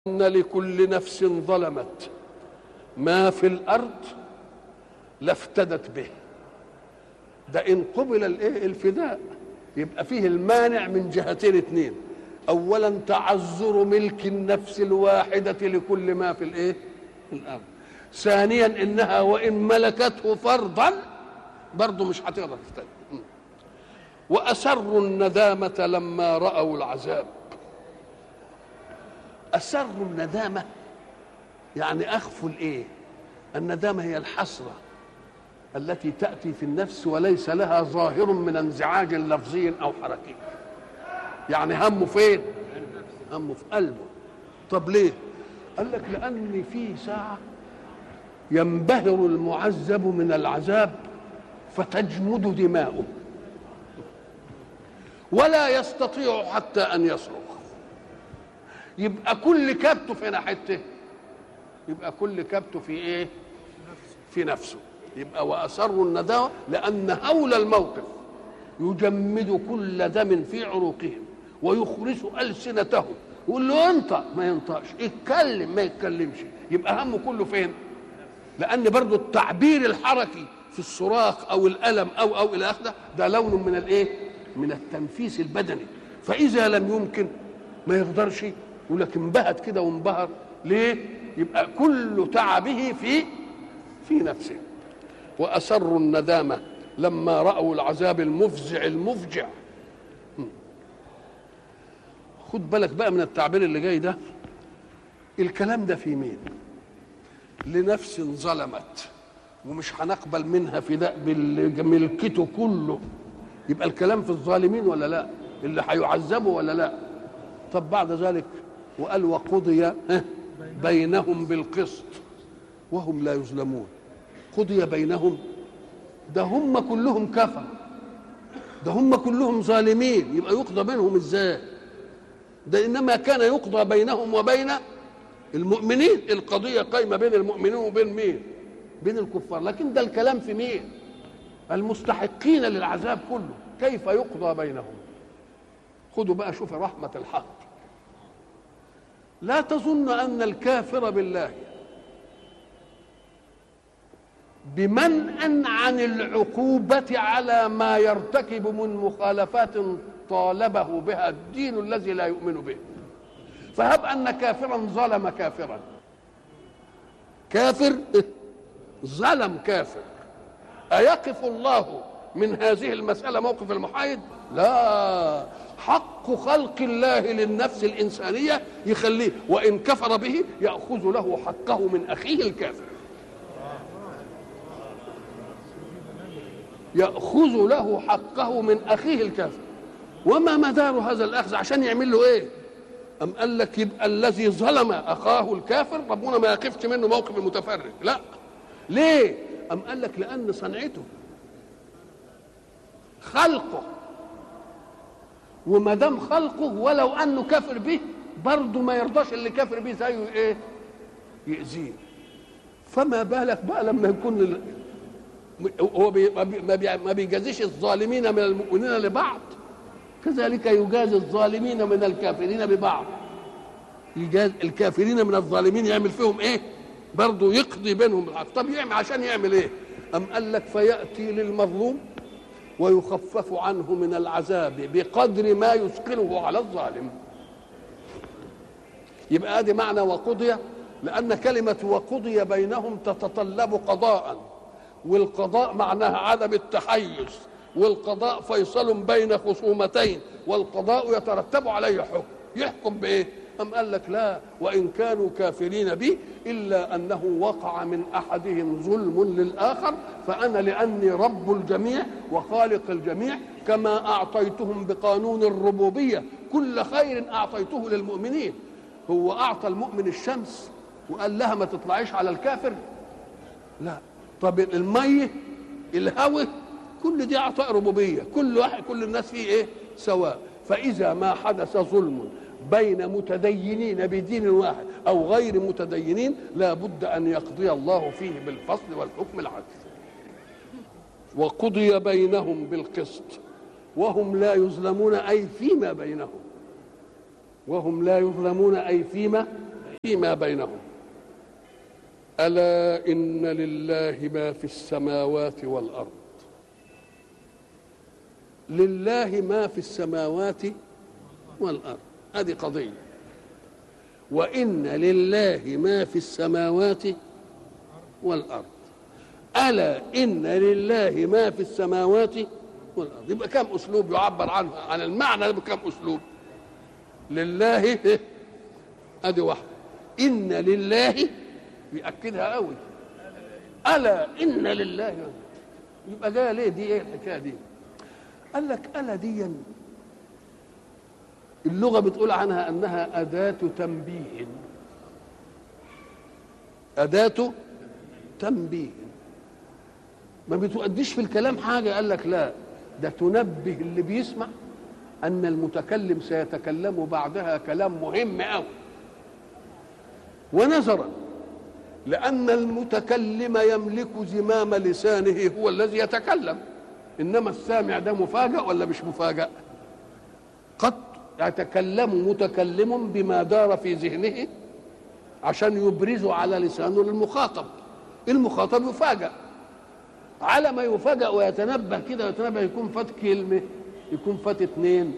ان لكل نفس ظلمت ما في الارض لافتدت به ده ان قبل الايه الفداء يبقى فيه المانع من جهتين اتنين اولا تعذر ملك النفس الواحده لكل ما في الايه في الارض ثانيا انها وان ملكته فرضا برضه مش هتقدر تفتدي واسروا الندامه لما راوا العذاب أسروا الندامة يعني أخفوا الإيه؟ الندامة هي الحسرة التي تأتي في النفس وليس لها ظاهر من انزعاج لفظي أو حركي يعني همه فين؟ همه في قلبه طب ليه؟ قال لك لأن في ساعة ينبهر المعذب من العذاب فتجمد دماؤه ولا يستطيع حتى أن يصرخ يبقى كل كبته في ناحيته يبقى كل كبته في ايه في نفسه يبقى واسروا النداوه لان هول الموقف يجمد كل دم في عروقهم ويخرس السنتهم يقول له انطق ما ينطقش اتكلم ما يتكلمش يبقى همه كله فين لان برضو التعبير الحركي في الصراخ او الالم او او الى اخره ده لون من الايه من التنفيس البدني فاذا لم يمكن ما يقدرش يقول لك انبهت كده وانبهر ليه؟ يبقى كل تعبه في في نفسه وأسروا الندامة لما رأوا العذاب المفزع المفجع خد بالك بقى من التعبير اللي جاي ده الكلام ده في مين لنفس ظلمت ومش هنقبل منها فداء بملكته كله يبقى الكلام في الظالمين ولا لا اللي هيعذبوا ولا لا طب بعد ذلك وقال وقضي بينهم بالقسط وهم لا يظلمون قضي بينهم ده هم كلهم كفر ده هم كلهم ظالمين يبقى يقضى بينهم ازاي ده انما كان يقضى بينهم وبين المؤمنين القضية قايمة بين المؤمنين وبين مين بين الكفار لكن ده الكلام في مين المستحقين للعذاب كله كيف يقضى بينهم خدوا بقى شوف رحمة الحق لا تظن ان الكافر بالله بمنأ عن العقوبة على ما يرتكب من مخالفات طالبه بها الدين الذي لا يؤمن به فهب أن كافرا ظلم كافرا كافر ظلم كافر أيقف الله من هذه المسألة موقف المحايد لا حق خلق الله للنفس الإنسانية يخليه وإن كفر به يأخذ له حقه من أخيه الكافر يأخذ له حقه من أخيه الكافر وما مدار هذا الأخذ عشان يعمل له إيه أم قال لك يبقى الذي ظلم أخاه الكافر ربنا ما يقفش منه موقف المتفرج لا ليه أم قال لك لأن صنعته خلقه وما دام خلقه ولو انه كافر به برضه ما يرضاش اللي كافر به زيه ايه يأذيه فما بالك بقى لما يكون هو بي ما بيجازيش الظالمين من المؤمنين لبعض كذلك يجازي الظالمين من الكافرين ببعض يجاز الكافرين من الظالمين يعمل فيهم ايه برضه يقضي بينهم بالحق طب يعمل عشان يعمل ايه ام قال لك فياتي للمظلوم ويخفف عنه من العذاب بقدر ما يثقله على الظالم يبقى ادي معنى وقضي لان كلمه وقضي بينهم تتطلب قضاء والقضاء معناها عدم التحيز والقضاء فيصل بين خصومتين والقضاء يترتب عليه حكم يحكم بايه أم قال لك لا وإن كانوا كافرين بي إلا أنه وقع من أحدهم ظلم للآخر فأنا لأني رب الجميع وخالق الجميع كما أعطيتهم بقانون الربوبية كل خير أعطيته للمؤمنين هو أعطى المؤمن الشمس وقال لها ما تطلعيش على الكافر لا طب المية الهوى كل دي أعطاء ربوبية كل واحد كل الناس فيه إيه سواء فإذا ما حدث ظلم بين متدينين بدين واحد او غير متدينين لا بد ان يقضي الله فيه بالفصل والحكم العدل وقضي بينهم بالقسط وهم لا يظلمون اي فيما بينهم وهم لا يظلمون اي فيما فيما بينهم الا ان لله ما في السماوات والارض لله ما في السماوات والارض هذه قضيه وان لله ما في السماوات والارض الا ان لله ما في السماوات والارض يبقى كم اسلوب يعبر عنه عن المعنى ده بكم اسلوب لله ادي واحده ان لله بيأكدها قوي الا ان لله يبقى جايه ليه دي ايه الحكايه دي قال لك الا دي اللغه بتقول عنها انها اداه تنبيه اداه تنبيه ما بتؤديش في الكلام حاجه قال لك لا ده تنبه اللي بيسمع ان المتكلم سيتكلم بعدها كلام مهم قوي ونظرا لان المتكلم يملك زمام لسانه هو الذي يتكلم انما السامع ده مفاجأ ولا مش مفاجأ قد يتكلم متكلم بما دار في ذهنه عشان يبرزه على لسانه للمخاطب المخاطب يفاجأ على ما يفاجأ ويتنبه كده ويتنبه يكون فات كلمة يكون فات اتنين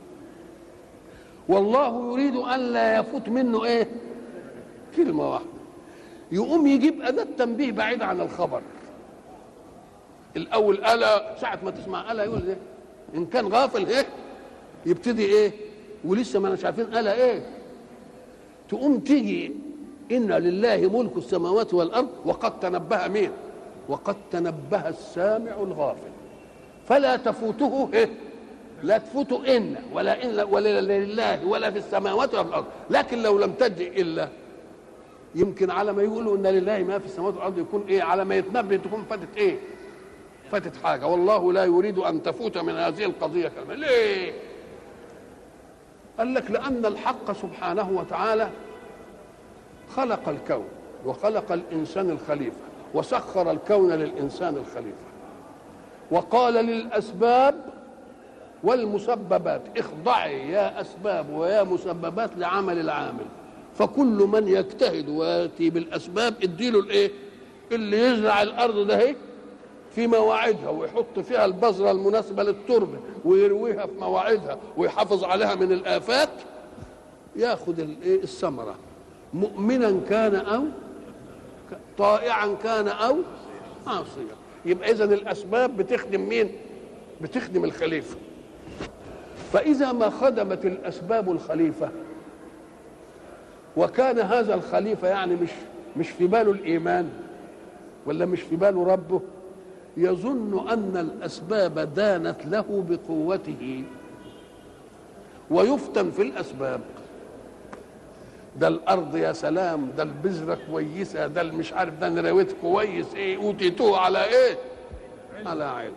والله يريد أن لا يفوت منه ايه كلمة واحدة يقوم يجيب أداة تنبيه بعيدة عن الخبر الأول ألا ساعة ما تسمع ألا يقول ايه إن كان غافل ايه يبتدي ايه ولسه ما انا عارفين ألا ايه تقوم تيجي إن لله ملك السماوات والأرض وقد تنبه مين وقد تنبه السامع الغافل فلا تفوته إيه؟ لا تفوته إن ولا إن ولا لله ولا في السماوات ولا في الأرض لكن لو لم تجئ إلا يمكن على ما يقولوا إن لله ما في السماوات والأرض يكون إيه على ما يتنبه تكون فاتت إيه فاتت حاجة والله لا يريد أن تفوت من هذه القضية كلمة ليه قال لك لأن الحق سبحانه وتعالى خلق الكون وخلق الإنسان الخليفة وسخر الكون للإنسان الخليفة وقال للأسباب والمسببات اخضعي يا أسباب ويا مسببات لعمل العامل فكل من يجتهد ويأتي بالأسباب اديله الإيه اللي يزرع الأرض ده هيك في مواعيدها ويحط فيها البذرة المناسبة للتربة ويرويها في مواعيدها ويحافظ عليها من الآفات ياخذ الثمرة مؤمنا كان أو طائعا كان او عاصيا يبقى اذا الاسباب بتخدم مين بتخدم الخليفه فاذا ما خدمت الاسباب الخليفه وكان هذا الخليفه يعني مش مش في باله الايمان ولا مش في باله ربه يظن ان الاسباب دانت له بقوته ويفتن في الاسباب ده الارض يا سلام ده البذره كويسه ده مش عارف ده نراويت كويس ايه اوتيتوه على ايه على علم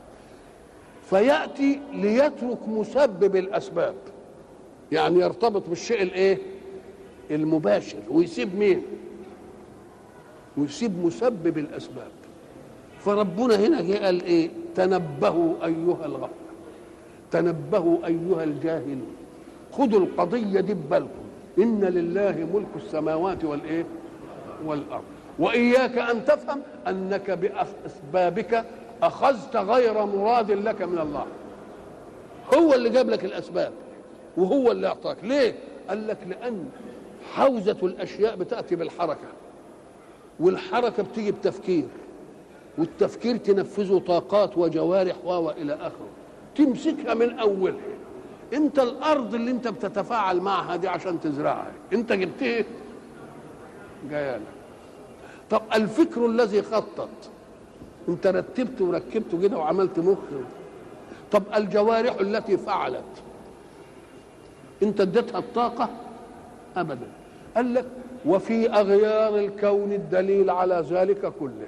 فياتي ليترك مسبب الاسباب يعني يرتبط بالشيء الايه المباشر ويسيب مين ويسيب مسبب الاسباب فربنا هنا جه قال ايه تنبهوا ايها الغفله تنبهوا ايها الجاهلون خذوا القضيه دي ببالكم ان لله ملك السماوات والايه والارض واياك ان تفهم انك باسبابك اخذت غير مراد لك من الله هو اللي جاب لك الاسباب وهو اللي اعطاك ليه قال لك لان حوزه الاشياء بتاتي بالحركه والحركه بتيجي بتفكير والتفكير تنفذه طاقات وجوارح والى اخره تمسكها من اولها انت الارض اللي انت بتتفاعل معها دي عشان تزرعها انت جبتها جايه طب الفكر الذي خطط انت رتبت وركبت كده وعملت مخ طب الجوارح التي فعلت انت اديتها الطاقه ابدا قال لك وفي اغيار الكون الدليل على ذلك كله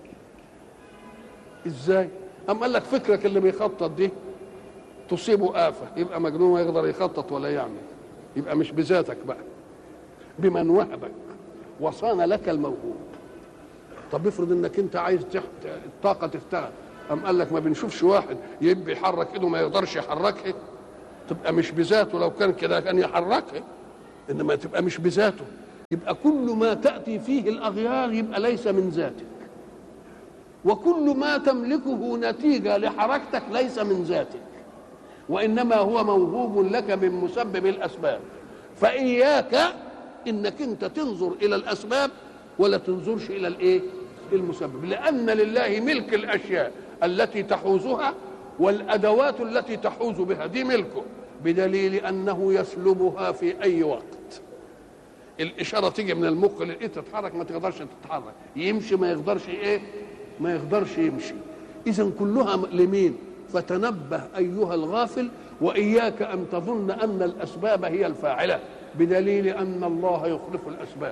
ازاي أم قال لك فكرك اللي بيخطط دي تصيبه آفة يبقى مجنون ما يقدر يخطط ولا يعمل يبقى مش بذاتك بقى بمن وهبك وصان لك الموهوب طب افرض انك انت عايز تحت الطاقه تشتغل أم قال لك ما بنشوفش واحد يبقى يحرك ايده ما يقدرش يحركها تبقى مش بذاته لو كان كده كان يحركها انما تبقى مش بذاته يبقى كل ما تأتي فيه الأغيار يبقى ليس من ذاتك وكل ما تملكه نتيجة لحركتك ليس من ذاتك وإنما هو موهوب لك من مسبب الأسباب فإياك إنك أنت تنظر إلى الأسباب ولا تنظرش إلى الإيه المسبب لأن لله ملك الأشياء التي تحوزها والأدوات التي تحوز بها دي ملكه بدليل أنه يسلبها في أي وقت الإشارة تيجي من المخ لإيه تتحرك ما تقدرش تتحرك يمشي ما يقدرش إيه ما يقدرش يمشي إذا كلها لمين فتنبه أيها الغافل وإياك أن تظن أن الأسباب هي الفاعلة بدليل أن الله يخلف الأسباب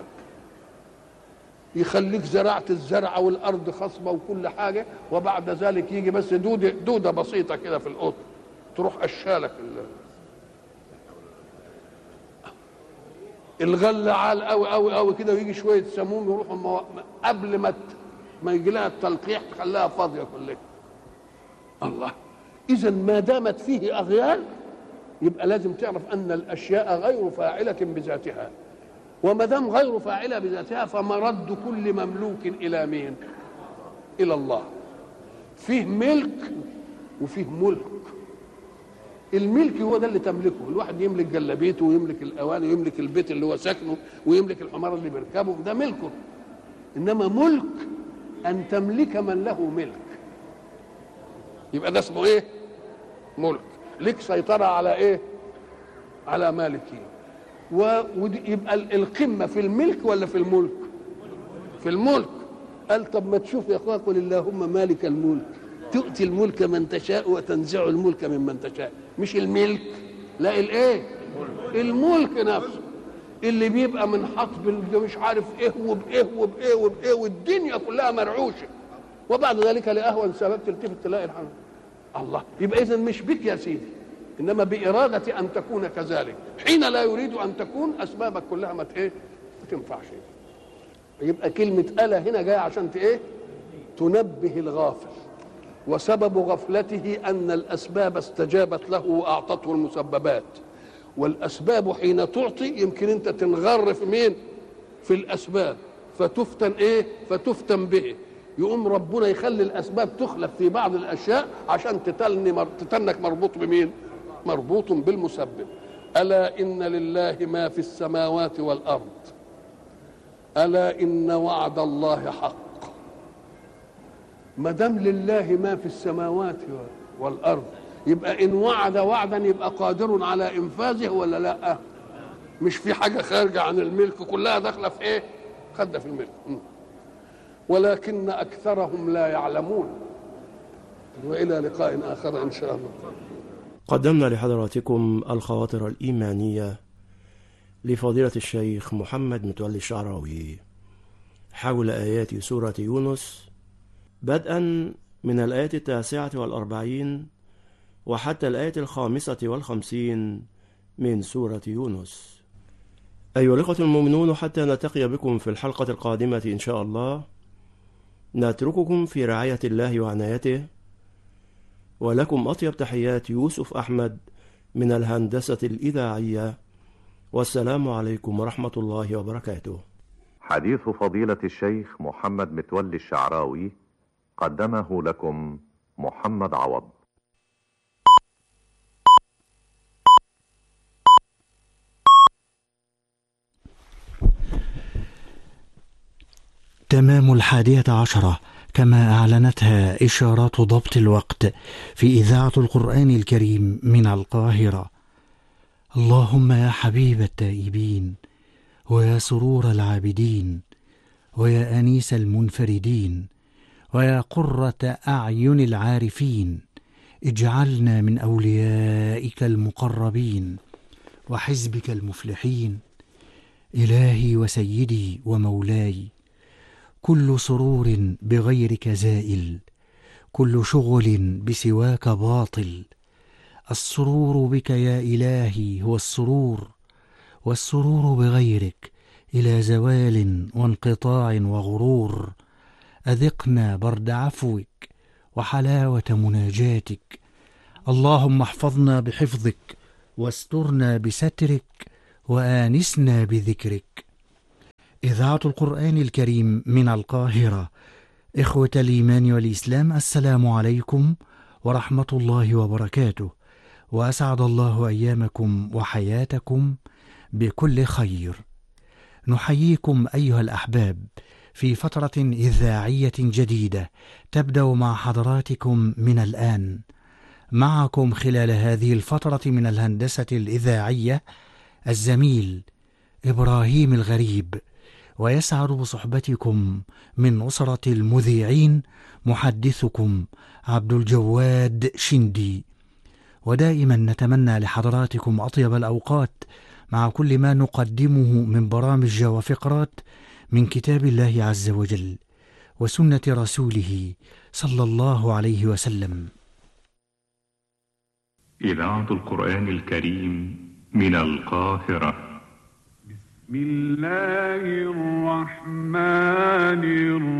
يخليك زرعت الزرع والارض خصبه وكل حاجه وبعد ذلك يجي بس دوده دوده بسيطه كده في القطن تروح اشالك الغله عال قوي قوي قوي كده ويجي شويه سموم يروحوا مو... قبل ما ت... ما يجي لها التلقيح تخليها فاضيه كلها الله اذا ما دامت فيه اغيال يبقى لازم تعرف ان الاشياء غير فاعله بذاتها وما دام غير فاعله بذاتها فمرد كل مملوك الى مين؟ الى الله. فيه ملك وفيه ملك. الملك هو ده اللي تملكه، الواحد يملك جلابيته ويملك الاواني ويملك البيت اللي هو ساكنه ويملك الحمار اللي بيركبه ده ملكه. انما ملك ان تملك من له ملك. يبقى ده اسمه ايه؟ ملك. لك سيطره على ايه؟ على مالكين. ويبقى القمة في الملك ولا في الملك في الملك قال طب ما تشوف يا اخويا قل اللهم مالك الملك تؤتي الملك من تشاء وتنزع الملك ممن تشاء مش الملك لا الايه الملك نفسه اللي بيبقى من حطب مش عارف ايه وبايه وبايه وبايه والدنيا كلها مرعوشه وبعد ذلك لاهون سبب تلتفت تلاقي الحمد الله يبقى اذا مش بك يا سيدي انما باراده ان تكون كذلك حين لا يريد ان تكون اسبابك كلها ما ايه ما تنفعش يبقى كلمه الا هنا جايه عشان ايه تنبه الغافل وسبب غفلته ان الاسباب استجابت له واعطته المسببات والاسباب حين تعطي يمكن انت تنغر في مين في الاسباب فتفتن ايه فتفتن به يقوم ربنا يخلي الاسباب تخلف في بعض الاشياء عشان تتلني مر... تتنك مربوط بمين مربوط بالمسبب الا ان لله ما في السماوات والارض الا ان وعد الله حق ما دام لله ما في السماوات والارض يبقى ان وعد وعدا يبقى قادر على انفاذه ولا لا مش في حاجه خارجه عن الملك كلها داخله في ايه خد في الملك ولكن اكثرهم لا يعلمون والى لقاء اخر ان شاء الله قدمنا لحضراتكم الخواطر الإيمانية لفضيلة الشيخ محمد متولي الشعراوي حول آيات سورة يونس بدءا من الآية التاسعة والأربعين وحتى الآية الخامسة والخمسين من سورة يونس أيها الإخوة المؤمنون حتى نلتقي بكم في الحلقة القادمة إن شاء الله نترككم في رعاية الله وعنايته ولكم أطيب تحيات يوسف أحمد من الهندسة الإذاعية والسلام عليكم ورحمة الله وبركاته حديث فضيلة الشيخ محمد متولي الشعراوي قدمه لكم محمد عوض تمام الحادية عشرة كما أعلنتها إشارات ضبط الوقت في إذاعة القرآن الكريم من القاهرة اللهم يا حبيب التائبين ويا سرور العابدين ويا أنيس المنفردين ويا قرة أعين العارفين اجعلنا من أوليائك المقربين وحزبك المفلحين إلهي وسيدي ومولاي كل سرور بغيرك زائل كل شغل بسواك باطل السرور بك يا الهي هو السرور والسرور بغيرك الى زوال وانقطاع وغرور اذقنا برد عفوك وحلاوه مناجاتك اللهم احفظنا بحفظك واسترنا بسترك وانسنا بذكرك إذاعة القرآن الكريم من القاهرة إخوة الإيمان والإسلام السلام عليكم ورحمة الله وبركاته وأسعد الله أيامكم وحياتكم بكل خير نحييكم أيها الأحباب في فترة إذاعية جديدة تبدأ مع حضراتكم من الآن معكم خلال هذه الفترة من الهندسة الإذاعية الزميل إبراهيم الغريب ويسعد بصحبتكم من أسرة المذيعين محدثكم عبد الجواد شندي ودائما نتمنى لحضراتكم أطيب الأوقات مع كل ما نقدمه من برامج وفقرات من كتاب الله عز وجل وسنة رسوله صلى الله عليه وسلم إذاعة القرآن الكريم من القاهرة بسم الله الرحمن الرحيم